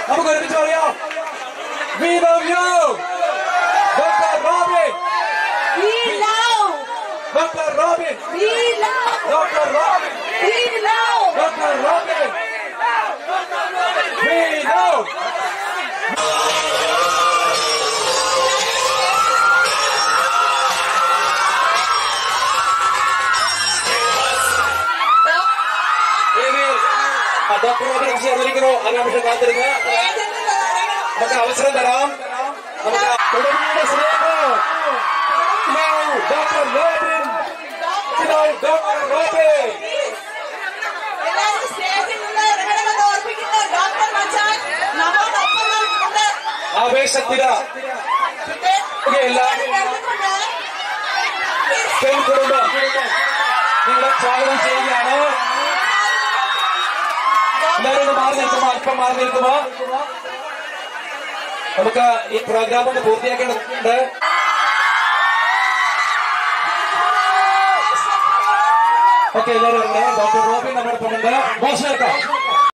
നമുക്ക് ഒരുമിച്ച് പറയാം We love you! Dr. Robin! We love, Dr. Robin! we love, Dr. Robin! we love. Dr. Robin! We love! Doctor Robin ചേർന്നിരിക്കുന്നു ആ നിമിഷം കാത്തിരുന്ന് നമുക്ക് അവസരം തരാം നമുക്ക് തുടങ്ങിയുടെ സ്നേഹം ഡോക്ടർ റോബിൻ ഡോക്ടർ റോബിൻ എല്ലാവരും സ്റ്റേജിൽ നിന്ന് ഇറങ്ങണമെന്ന് ഓർപ്പിക്കുന്നു ഡോക്ടർ മച്ചാൻ നമ്മോടൊപ്പം നിൽക്കുന്നുണ്ട് ആവേശത്തില എല്ലാവരും കേൾക്കുന്നുണ്ട് പെൺ കുടുംബം നിങ്ങളെ സ്വാഗതം ചെയ്യുകയാണ് എല്ലാവരും ഒന്ന് മാറി നിൽക്കുമോ അല്പം മാറി നിൽക്കുമോ നമുക്ക് ഈ പ്രോഗ്രാം ഒന്ന് പൂർത്തിയാക്കേണ്ടതുണ്ട് ഓക്കെ എല്ലാവരും ഇറങ്ങണേ ഡോക്ടർ റോബിൻ നമ്മുടെ ഒപ്പം ഉണ്ട് മോശം